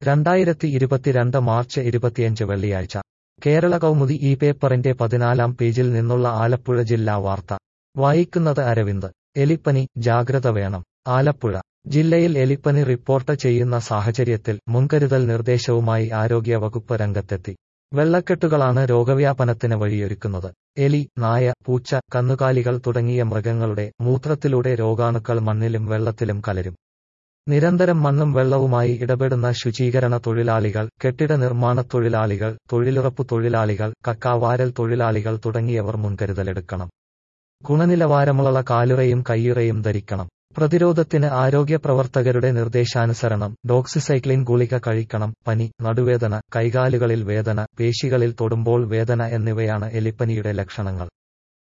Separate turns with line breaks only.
രണ്ടായിരത്തി ഇരുപത്തിരണ്ട് മാർച്ച് ഇരുപത്തിയഞ്ച് വെള്ളിയാഴ്ച കേരള കൗമുദി ഈ പേപ്പറിന്റെ പതിനാലാം പേജിൽ നിന്നുള്ള ആലപ്പുഴ ജില്ലാ വാർത്ത വായിക്കുന്നത് അരവിന്ദ് എലിപ്പനി ജാഗ്രത വേണം ആലപ്പുഴ ജില്ലയിൽ എലിപ്പനി റിപ്പോർട്ട് ചെയ്യുന്ന സാഹചര്യത്തിൽ മുൻകരുതൽ നിർദ്ദേശവുമായി ആരോഗ്യ വകുപ്പ് രംഗത്തെത്തി വെള്ളക്കെട്ടുകളാണ് രോഗവ്യാപനത്തിന് വഴിയൊരുക്കുന്നത് എലി നായ പൂച്ച കന്നുകാലികൾ തുടങ്ങിയ മൃഗങ്ങളുടെ മൂത്രത്തിലൂടെ രോഗാണുക്കൾ മണ്ണിലും വെള്ളത്തിലും കലരും നിരന്തരം മണ്ണും വെള്ളവുമായി ഇടപെടുന്ന ശുചീകരണ തൊഴിലാളികൾ കെട്ടിട നിർമ്മാണ തൊഴിലാളികൾ തൊഴിലുറപ്പ് തൊഴിലാളികൾ കക്കാവാരൽ തൊഴിലാളികൾ തുടങ്ങിയവർ മുൻകരുതലെടുക്കണം ഗുണനിലവാരമുള്ള കാലുറയും കയ്യുറയും ധരിക്കണം പ്രതിരോധത്തിന് ആരോഗ്യ പ്രവർത്തകരുടെ നിർദ്ദേശാനുസരണം ഡോക്സിസൈക്ലിൻ ഗുളിക കഴിക്കണം പനി നടുവേദന കൈകാലുകളിൽ വേദന പേശികളിൽ തൊടുമ്പോൾ വേദന എന്നിവയാണ് എലിപ്പനിയുടെ ലക്ഷണങ്ങൾ